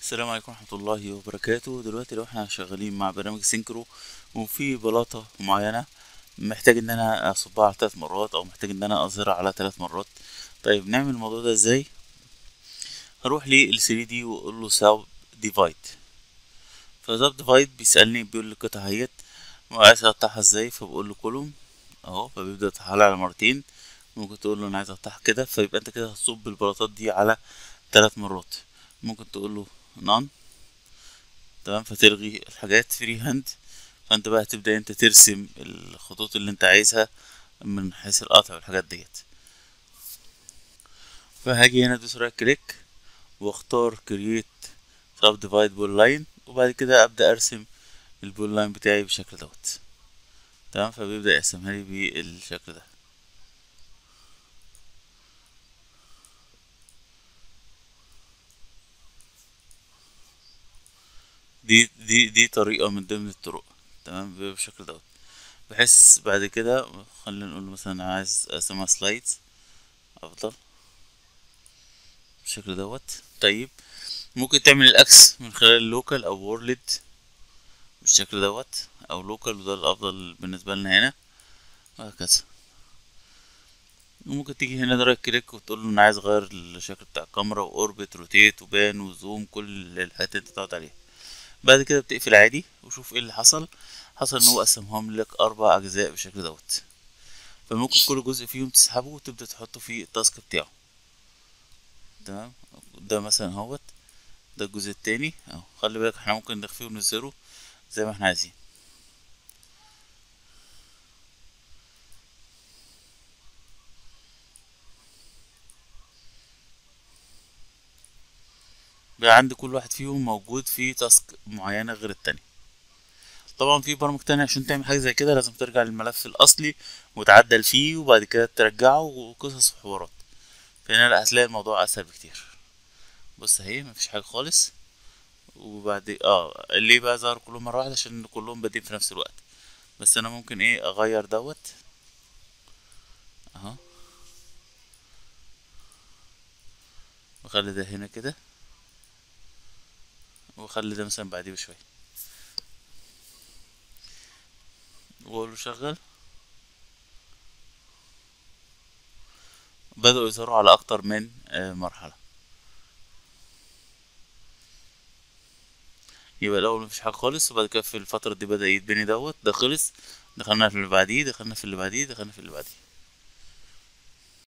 السلام عليكم ورحمة الله وبركاته دلوقتي لو احنا شغالين مع برنامج سينكرو وفي بلاطة معينة محتاج ان انا اصبها على ثلاث مرات او محتاج ان انا اظهرها على ثلاث مرات طيب نعمل الموضوع ده ازاي هروح لل 3 دي واقول له ساب ديفايد فساب ديفايد بيسألني بيقول لي القطعة اهيت وعايز اقطعها ازاي فبقول له كولوم اهو فبيبدأ يقطعها لي على مرتين ممكن تقول له انا عايز اقطعها كده فيبقى انت كده هتصب البلاطات دي على ثلاث مرات ممكن تقول له نون تمام فتلغي الحاجات فري هاند فانت بقى هتبدأ انت ترسم الخطوط اللي انت عايزها من حيث القطع والحاجات ديت فهاجي هنا ادوس رايت كليك واختار كرييت سب ديفايد بول لاين وبعد كده ابدا ارسم البول لاين بتاعي بالشكل دوت تمام فبيبدأ يقسمها لي بالشكل ده دي دي دي طريقة من ضمن الطرق تمام بيبقى بالشكل دوت بحيث بعد كده خلينا نقول مثلا عايز اقسمها سلايدز افضل بالشكل دوت طيب ممكن تعمل الاكس من خلال اللوكال او وورلد بالشكل دوت او لوكال وده الافضل بالنسبة لنا هنا وهكذا وممكن تيجي هنا رايت كليك وتقول له انا عايز اغير الشكل بتاع الكاميرا واوربت روتيت وبان وزوم كل الحاجات اللي انت بتقعد عليها بعد كده بتقفل عادي وشوف ايه اللي حصل حصل ان هو قسمهم لك اربع اجزاء بالشكل دوت فممكن كل جزء فيهم تسحبه وتبدا تحطه في التاسك بتاعه تمام ده مثلا اهوت ده الجزء التاني اهو خلي بالك احنا ممكن نخفيه ونظهره زي ما احنا عايزين بقى عند كل واحد فيهم موجود في تاسك معينة غير التانية طبعا في برامج تانية عشان تعمل حاجة زي كده لازم ترجع للملف الأصلي وتعدل فيه وبعد كده ترجعه وقصص وحوارات فهنا لا هتلاقي الموضوع أسهل بكتير بص اهي مفيش حاجة خالص وبعد اه ليه بقى ظهر كلهم مرة واحدة عشان كلهم بادئين في نفس الوقت بس أنا ممكن ايه أغير دوت اهو واخلي ده هنا كده واخلي ده مثلا بعديه بشوية واقول له شغل بدأوا يظهروا على أكتر من مرحلة يبقى الأول مفيش حاجة خالص وبعد كده في الفترة دي بدأ يتبني دوت ده خلص دخلنا في اللي بعديه دخلنا في اللي بعديه دخلنا في اللي بعديه